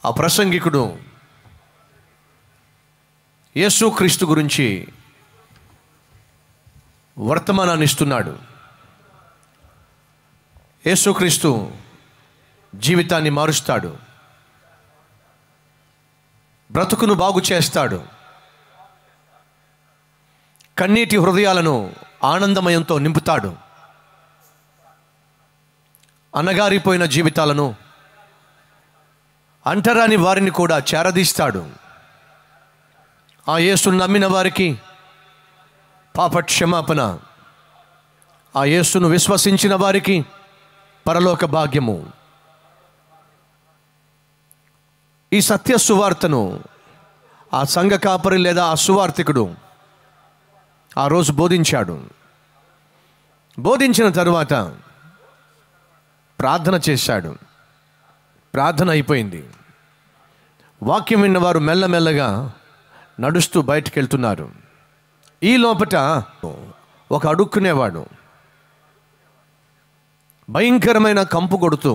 ఆ ప్రసంగికుడు యేసుక్రీస్తు గురించి వర్తమానాన్ని ఇస్తున్నాడు యేసుక్రీస్తు జీవితాన్ని మారుస్తాడు బ్రతుకును బాగు చేస్తాడు కన్నీటి హృదయాలను ఆనందమయంతో నింపుతాడు అనగారిపోయిన జీవితాలను అంటరాని వారిని కూడా చేరదీస్తాడు ఆ యేసును నమ్మిన వారికి పాప క్షమాపణ ఆ యేసును విశ్వసించిన వారికి పరలోక భాగ్యము ఈ సత్య సువార్తను ఆ సంఘ కాపరి లేదా ఆ సువార్తికుడు ఆ రోజు బోధించాడు బోధించిన తరువాత ప్రార్థన చేశాడు ప్రార్థన అయిపోయింది వాక్యం విన్నవారు మెల్లమెల్లగా నడుస్తూ బయటికి వెళ్తున్నారు ఈ లోపట ఒక అడుక్కునేవాడు భయంకరమైన కంపు కొడుతూ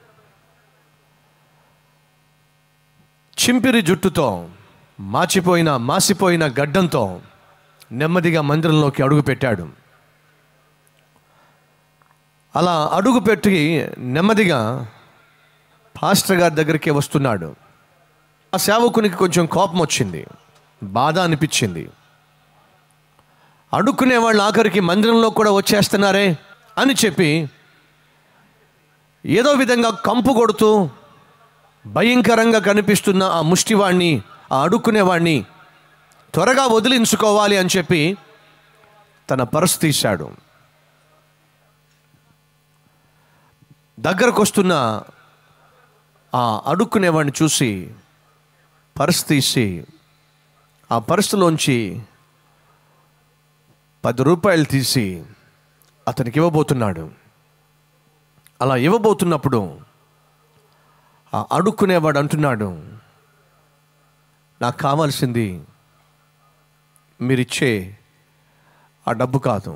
చింపిరి జుట్టుతో మాచిపోయిన మాసిపోయిన గడ్డంతో నెమ్మదిగా మందిరంలోకి అడుగు పెట్టాడు అలా అడుగు పెట్టి నెమ్మదిగా పాస్టర్ గారి దగ్గరికి వస్తున్నాడు ఆ సేవకునికి కొంచెం కోపం వచ్చింది బాధ అనిపించింది అడుక్కునే వాళ్ళు ఆఖరికి మందిరంలో కూడా వచ్చేస్తున్నారే అని చెప్పి ఏదో విధంగా కంపు కొడుతూ భయంకరంగా కనిపిస్తున్న ఆ ముష్టివాణ్ణి ఆ అడుక్కునేవాడిని త్వరగా వదిలించుకోవాలి అని చెప్పి తన పర్స్ తీశాడు దగ్గరకు వస్తున్న ఆ అడుక్కునేవాడిని చూసి పర్స్ తీసి ఆ పర్సులోంచి పది రూపాయలు తీసి అతనికి ఇవ్వబోతున్నాడు అలా ఇవ్వబోతున్నప్పుడు ఆ అడుక్కునేవాడు అంటున్నాడు నాకు కావాల్సింది మీరిచ్చే ఆ డబ్బు కాదు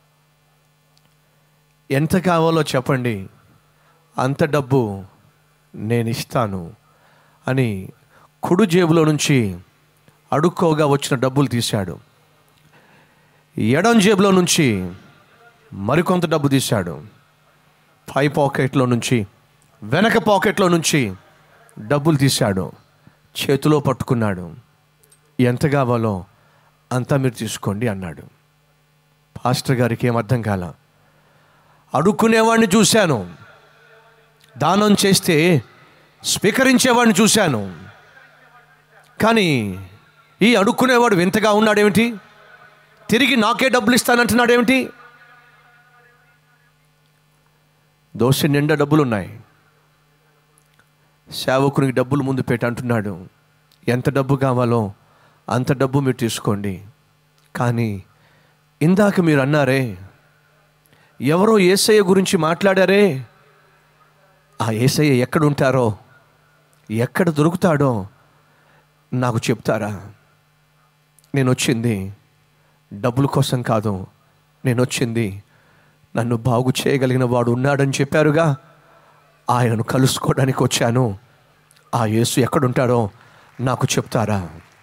ఎంత కావాలో చెప్పండి అంత డబ్బు నేను ఇస్తాను అని కుడి జేబులో నుంచి అడుక్కోగా వచ్చిన డబ్బులు తీశాడు ఎడం జేబులో నుంచి మరికొంత డబ్బు తీశాడు పై పాకెట్లో నుంచి వెనక పాకెట్లో నుంచి డబ్బులు తీశాడు చేతిలో పట్టుకున్నాడు ఎంత కావాలో అంతా మీరు తీసుకోండి అన్నాడు పాస్టర్ గారికి ఏం అర్థం కాల అడుక్కునేవాడిని చూశాను దానం చేస్తే స్వీకరించేవాడిని చూశాను కానీ ఈ అడుక్కునేవాడు వింతగా ఉన్నాడేమిటి తిరిగి నాకే డబ్బులు ఇస్తానంటున్నాడేమిటి దోశ నిండా డబ్బులు ఉన్నాయి సేవకునికి డబ్బులు ముందు పెట్టి అంటున్నాడు ఎంత డబ్బు కావాలో అంత డబ్బు మీరు తీసుకోండి కానీ ఇందాక మీరు అన్నారే ఎవరో ఏసయ్య గురించి మాట్లాడారే ఆ ఏసయ్య ఎక్కడ ఉంటారో ఎక్కడ దొరుకుతాడో నాకు చెప్తారా నేను వచ్చింది డబ్బుల కోసం కాదు నేను వచ్చింది నన్ను బాగు చేయగలిగిన వాడు ఉన్నాడని చెప్పారుగా ఆయనను కలుసుకోవడానికి వచ్చాను ఆ యేసు ఎక్కడుంటాడో నాకు చెప్తారా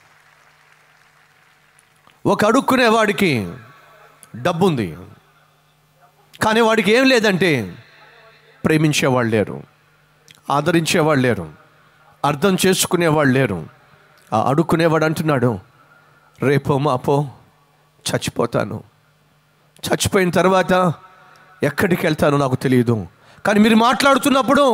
ఒక అడుక్కునేవాడికి డబ్బు ఉంది కానీ వాడికి ఏం లేదంటే ప్రేమించేవాళ్ళు లేరు ఆదరించేవాళ్ళు లేరు అర్థం చేసుకునేవాళ్ళు లేరు ఆ అడుక్కునేవాడు అంటున్నాడు రేపో మాపో చచ్చిపోతాను చచ్చిపోయిన తర్వాత ఎక్కడికి వెళ్తానో నాకు తెలియదు కానీ మీరు మాట్లాడుతున్నప్పుడు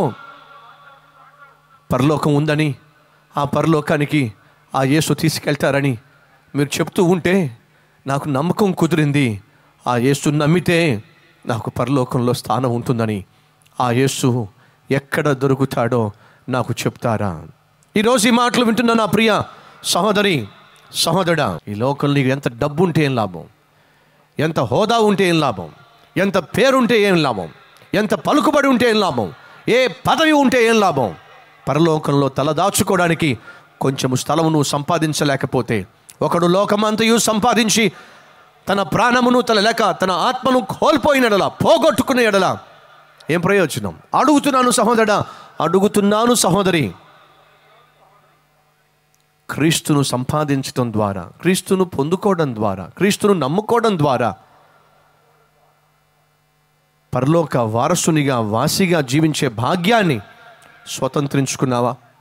పరలోకం ఉందని ఆ పరలోకానికి ఆ యేసు తీసుకెళ్తారని మీరు చెప్తూ ఉంటే నాకు నమ్మకం కుదిరింది ఆ యేసు నమ్మితే నాకు పరలోకంలో స్థానం ఉంటుందని ఆ యేసు ఎక్కడ దొరుకుతాడో నాకు చెప్తారా ఈరోజు ఈ మాటలు వింటున్న నా ప్రియ సహోదరి సహోదరుడా ఈ లోకంలో నీకు ఎంత డబ్బు ఉంటే ఏం లాభం ఎంత హోదా ఉంటే ఏం లాభం ఎంత పేరుంటే ఏం లాభం ఎంత పలుకుబడి ఉంటే ఏం లాభం ఏ పదవి ఉంటే ఏం లాభం పరలోకంలో తలదాచుకోవడానికి కొంచెము స్థలము నువ్వు సంపాదించలేకపోతే ఒకడు లోకమంతయు సంపాదించి తన ప్రాణమును తన లేక తన ఆత్మను కోల్పోయిన ఎడల పోగొట్టుకునే ఎడల ఏం ప్రయోజనం అడుగుతున్నాను సహోదరా అడుగుతున్నాను సహోదరి క్రీస్తును సంపాదించడం ద్వారా క్రీస్తును పొందుకోవడం ద్వారా క్రీస్తును నమ్ముకోవడం ద్వారా పరలోక వారసునిగా వాసిగా జీవించే భాగ్యాన్ని స్వతంత్రించుకున్నావా